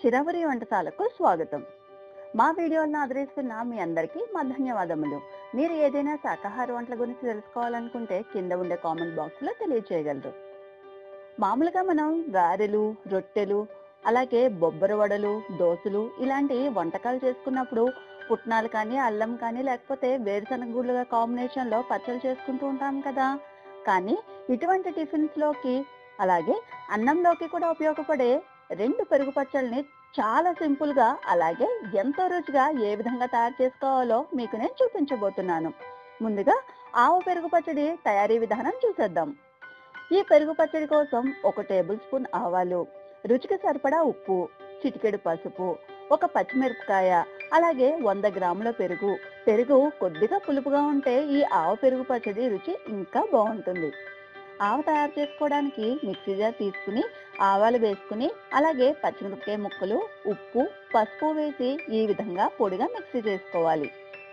చిరవరి వంటశాలకు స్వాగతం మా వీడియోలను ఆదరిస్తున్న మీ అందరికీ మా ధన్యవాదములు మీరు ఏదైనా శాకాహార వంటల గురించి తెలుసుకోవాలనుకుంటే కింద ఉండే కామెంట్ బాక్స్ లో తెలియజేయగలరు మామూలుగా మనం గారెలు రొట్టెలు అలాగే బొబ్బర వడలు దోశలు ఇలాంటి వంటకాలు చేసుకున్నప్పుడు పుట్నాలు కానీ అల్లం కానీ లేకపోతే వేరుశనగ గుళ్ళుగా కాంబినేషన్ లో పచ్చళ్ళు చేసుకుంటూ ఉంటాం కదా కానీ ఇటువంటి టిఫిన్స్ లోకి అలాగే అన్నంలోకి కూడా ఉపయోగపడే రెండు పెరుగు పచ్చళ్ళని చాలా సింపుల్ గా అలాగే ఎంతో రుచిగా ఏ విధంగా తయారు చేసుకోవాలో మీకు నేను చూపించబోతున్నాను ముందుగా ఆవు పెరుగు పచ్చడి తయారీ విధానం చూసేద్దాం ఈ పెరుగు పచ్చడి కోసం ఒక టేబుల్ స్పూన్ ఆవాలు రుచికి సరిపడా ఉప్పు చిటికెడు పసుపు ఒక పచ్చిమిరపకాయ అలాగే వంద గ్రాముల పెరుగు పెరుగు కొద్దిగా పులుపుగా ఉంటే ఈ ఆవు పెరుగు పచ్చడి రుచి ఇంకా బాగుంటుంది ఆవ తయారు చేసుకోవడానికి మిక్సీ జార్ తీసుకుని ఆవాలు వేసుకుని అలాగే పచ్చిమిరపకాయ ముక్కలు ఉప్పు పసుపు వేసి ఈ విధంగా పొడిగా మిక్సీ చేసుకోవాలి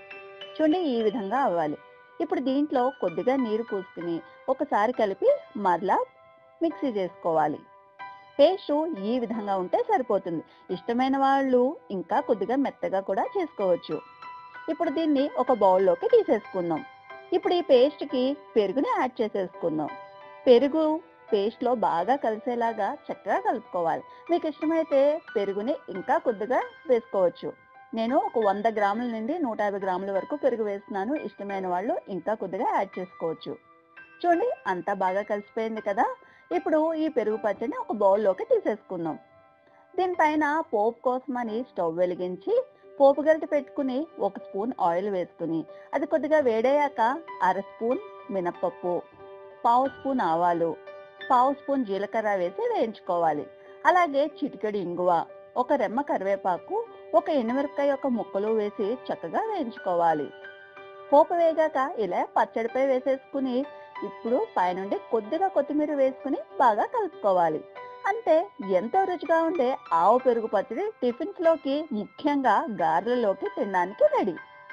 చూడండి ఈ విధంగా అవ్వాలి ఇప్పుడు దీంట్లో కొద్దిగా నీరు పోసుకుని ఒకసారి కలిపి మరలా మిక్సీ చేసుకోవాలి పేస్ట్ ఈ విధంగా ఉంటే సరిపోతుంది ఇష్టమైన వాళ్ళు ఇంకా కొద్దిగా మెత్తగా కూడా చేసుకోవచ్చు ఇప్పుడు దీన్ని ఒక బౌల్లోకి తీసేసుకుందాం ఇప్పుడు ఈ పేస్ట్ కి పెరుగుని యాడ్ చేసేసుకుందాం పెరుగు పేస్ట్ లో బాగా కలిసేలాగా చక్కగా కలుపుకోవాలి మీకు ఇష్టమైతే పెరుగుని ఇంకా కొద్దిగా వేసుకోవచ్చు నేను ఒక వంద గ్రాముల నుండి నూట యాభై గ్రాముల వరకు పెరుగు వేస్తున్నాను ఇష్టమైన వాళ్ళు ఇంకా కొద్దిగా యాడ్ చేసుకోవచ్చు చూడండి అంతా బాగా కలిసిపోయింది కదా ఇప్పుడు ఈ పెరుగు పచ్చడిని ఒక బౌల్లోకి తీసేసుకుందాం దీనిపైన పోపు కోసమని స్టవ్ వెలిగించి పోపు గరిటె పెట్టుకుని ఒక స్పూన్ ఆయిల్ వేసుకుని అది కొద్దిగా వేడయ్యాక అర స్పూన్ మినప్పప్పు పావు స్పూన్ ఆవాలు పావు స్పూన్ జీలకర్ర వేసి వేయించుకోవాలి అలాగే చిటికెడు ఇంగువ ఒక రెమ్మ కరివేపాకు ఒక ఎండుమిరపకాయ యొక్క ముక్కలు వేసి చక్కగా వేయించుకోవాలి పోపు వేగాక ఇలా పచ్చడిపై వేసేసుకుని ఇప్పుడు పైనుండి కొద్దిగా కొత్తిమీర వేసుకుని బాగా కలుపుకోవాలి అంతే ఎంతో రుచిగా ఉండే ఆవు పెరుగు పచ్చడి టిఫిన్స్ లోకి ముఖ్యంగా గారెలలోకి తినడానికి రెడీ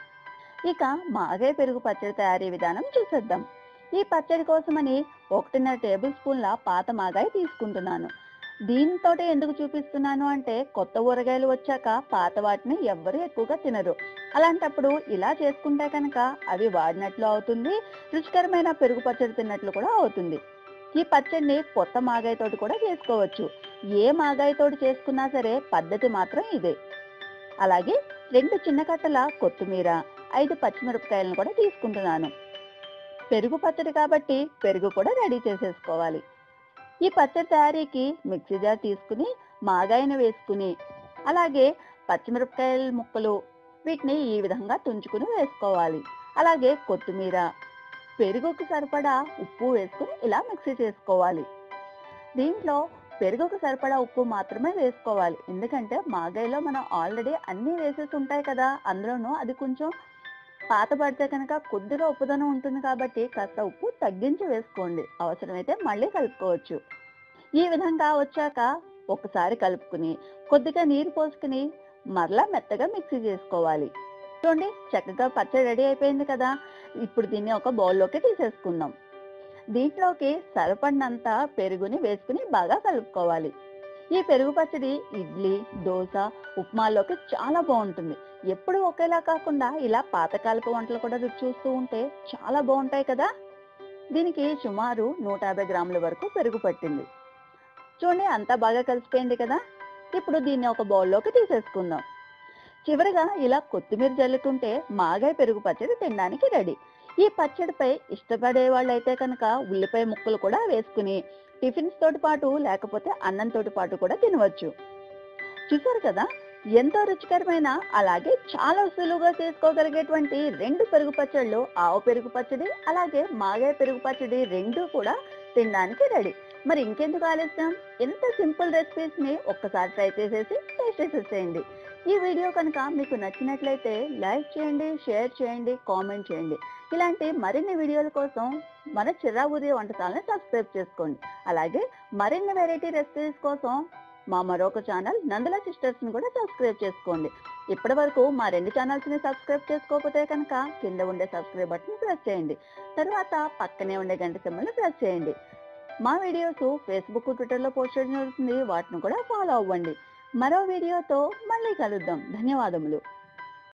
ఇక మాగే పెరుగు పచ్చడి తయారీ విధానం చూసేద్దాం ఈ పచ్చడి కోసమని ఒకటిన్నర టేబుల్ స్పూన్ల పాత మాగాయ తీసుకుంటున్నాను దీంతో ఎందుకు చూపిస్తున్నాను అంటే కొత్త ఊరగాయలు వచ్చాక పాత వాటిని ఎవ్వరు ఎక్కువగా తినరు అలాంటప్పుడు ఇలా చేసుకుంటే కనుక అవి వాడినట్లు అవుతుంది రుచికరమైన పెరుగు పచ్చడి తిన్నట్లు కూడా అవుతుంది ఈ పచ్చడిని కొత్త మాగాయతోటి కూడా చేసుకోవచ్చు ఏ మాగాయతోటి చేసుకున్నా సరే పద్ధతి మాత్రం ఇదే అలాగే రెండు చిన్న కట్టల కొత్తిమీర ఐదు పచ్చిమిరపకాయలను కూడా తీసుకుంటున్నాను పెరుగు పచ్చడి కాబట్టి పెరుగు కూడా రెడీ చేసేసుకోవాలి ఈ పచ్చడి తయారీకి మిక్సీ జార్ తీసుకుని మాగాయను వేసుకుని అలాగే పచ్చిమిరపకాయల ముక్కలు వీటిని ఈ విధంగా తుంచుకుని వేసుకోవాలి అలాగే కొత్తిమీర పెరుగుకు సరిపడా ఉప్పు వేసుకుని ఇలా మిక్సీ చేసుకోవాలి దీంట్లో పెరుగుకు సరిపడా ఉప్పు మాత్రమే వేసుకోవాలి ఎందుకంటే మాగాయలో మనం ఆల్రెడీ అన్నీ వేసేసి ఉంటాయి కదా అందులోనూ అది కొంచెం పాత పడితే కనుక కొద్దిగా ఉప్పుదనం ఉంటుంది కాబట్టి కాస్త ఉప్పు తగ్గించి వేసుకోండి అవసరమైతే మళ్ళీ కలుపుకోవచ్చు ఈ విధంగా వచ్చాక ఒకసారి కలుపుకుని కొద్దిగా నీరు పోసుకుని మరలా మెత్తగా మిక్సీ చేసుకోవాలి చూడండి చక్కగా పచ్చడి రెడీ అయిపోయింది కదా ఇప్పుడు దీన్ని ఒక బౌల్లోకి తీసేసుకుందాం దీంట్లోకి సరిపడినంత పెరుగుని వేసుకుని బాగా కలుపుకోవాలి ఈ పెరుగు పచ్చడి ఇడ్లీ దోశ ఉప్మాలోకి చాలా బాగుంటుంది ఎప్పుడు ఒకేలా కాకుండా ఇలా పాతకాలపు వంటలు కూడా రుచి చూస్తూ ఉంటే చాలా బాగుంటాయి కదా దీనికి సుమారు నూట యాభై గ్రాముల వరకు పెరుగు పట్టింది చూడండి అంతా బాగా కలిసిపోయింది కదా ఇప్పుడు దీన్ని ఒక బౌల్లోకి తీసేసుకుందాం చివరిగా ఇలా కొత్తిమీర జల్లుకుంటే మాగాయ పెరుగు పచ్చడి తినడానికి రెడీ ఈ పచ్చడిపై ఇష్టపడే వాళ్ళైతే కనుక ఉల్లిపాయ ముక్కలు కూడా వేసుకుని టిఫిన్స్ తోటి పాటు లేకపోతే అన్నం తోటి పాటు కూడా తినవచ్చు చూసారు కదా ఎంతో రుచికరమైన అలాగే చాలా సులువుగా చేసుకోగలిగేటువంటి రెండు పెరుగు పచ్చళ్ళు ఆవు పెరుగు పచ్చడి అలాగే మాగాయ పెరుగు పచ్చడి రెండు కూడా తినడానికి రెడీ మరి ఇంకెందుకు ఆలస్యం ఎంత సింపుల్ రెసిపీస్ ని ఒక్కసారి ట్రై చేసేసి టేస్ట్ చేసేసేయండి ఈ వీడియో కనుక మీకు నచ్చినట్లయితే లైక్ చేయండి షేర్ చేయండి కామెంట్ చేయండి ఇలాంటి మరిన్ని వీడియోల కోసం మన చిరావురి వంటశాలని సబ్స్క్రైబ్ చేసుకోండి అలాగే మరిన్ని వెరైటీ రెసిపీస్ కోసం మా మరొక ఛానల్ నందల సిస్టర్స్ ని కూడా సబ్స్క్రైబ్ చేసుకోండి ఇప్పటి వరకు మా రెండు ఛానల్స్ ని సబ్స్క్రైబ్ చేసుకోకపోతే కనుక కింద ఉండే సబ్స్క్రైబ్ బటన్ ప్రెస్ చేయండి తర్వాత పక్కనే ఉండే గంట సింబల్ ప్రెస్ చేయండి మా వీడియోస్ ఫేస్బుక్ ట్విట్టర్ లో పోస్ట్ చేయడం జరుగుతుంది వాటిని కూడా ఫాలో అవ్వండి మరో వీడియోతో మళ్ళీ కలుద్దాం ధన్యవాదములు